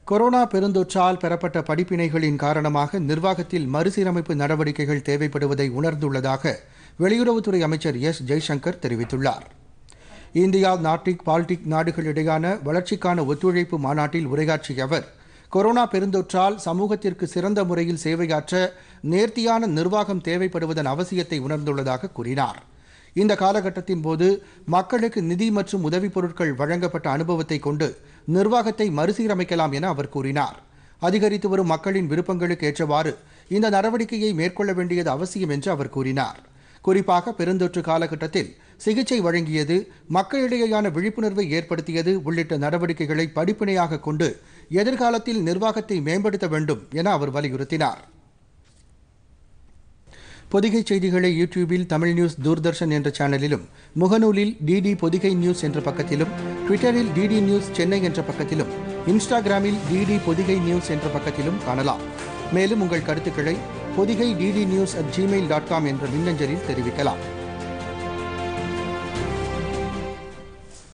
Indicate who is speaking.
Speaker 1: corona பெருந்தொற்றால் பெறப்பட்ட படிப்பினைகளின் காரணமாக நிர்வாகத்தில் மறுசீரமைப்பு நடவடிக்கைகள் தேவைப்படுவதை உணர்ந்துள்ளதாக வெளியுறவுத்துறை அமைச்சர் எஸ் ஜெய்சங்கர் தெரிவித்துள்ளார் இந்தியா நார்டிக் பால்டிக் நாடுகளிடையான வளர்ச்சிக்கான ஒத்துழைப்பு மாநாட்டில் உரையாற்றிய அவர் கொரோனா பெருந்தொற்றால் சமூகத்திற்கு சிறந்த முறையில் சேவையாற்ற நேர்த்தியான நிர்வாகம் தேவைப்படுவதன் அவசியத்தை உணர்ந்துள்ளதாக கூறினார் இந்த காலகட்டத்தின் போது மக்களுக்கு நிதி மற்றும் உதவிப் பொருட்கள் வழங்கப்பட்ட அனுபவத்தை கொண்டு நிர்வாகத்தை மறுசீரமைக்கலாம் என அவர் கூறினார் அதிகரித்து வரும் மக்களின் விருப்பங்களுக்கு ஏற்றவாறு இந்த நடவடிக்கையை மேற்கொள்ள வேண்டியது அவசியம் என்று அவர் கூறினார் குறிப்பாக பெருந்தொற்று காலகட்டத்தில் சிகிச்சை வழங்கியது மக்களிடையேயான விழிப்புணர்வை ஏற்படுத்தியது உள்ளிட்ட நடவடிக்கைகளை படிப்பினையாக கொண்டு எதிர்காலத்தில் நிர்வாகத்தை மேம்படுத்த வேண்டும் என அவர் வலியுறுத்தினார் பொதிகை செய்திகளை யூடியூபில் தமிழ் நியூஸ் தூர்தர்ஷன் என்ற சேனலிலும் முகநூலில் டிடி பொதிகை நியூஸ் என்ற பக்கத்திலும் ட்விட்டரில் டிடி நியூஸ் சென்னை என்ற பக்கத்திலும் இன்ஸ்டாகிராமில் டிடி பொதிகை நியூஸ் என்ற பக்கத்திலும் காணலாம் மேலும் உங்கள் கருத்துக்களை Podhigai DD news at Gmail dot com என்ற மின்னஞ்சலில் தெரிவிக்கலாம்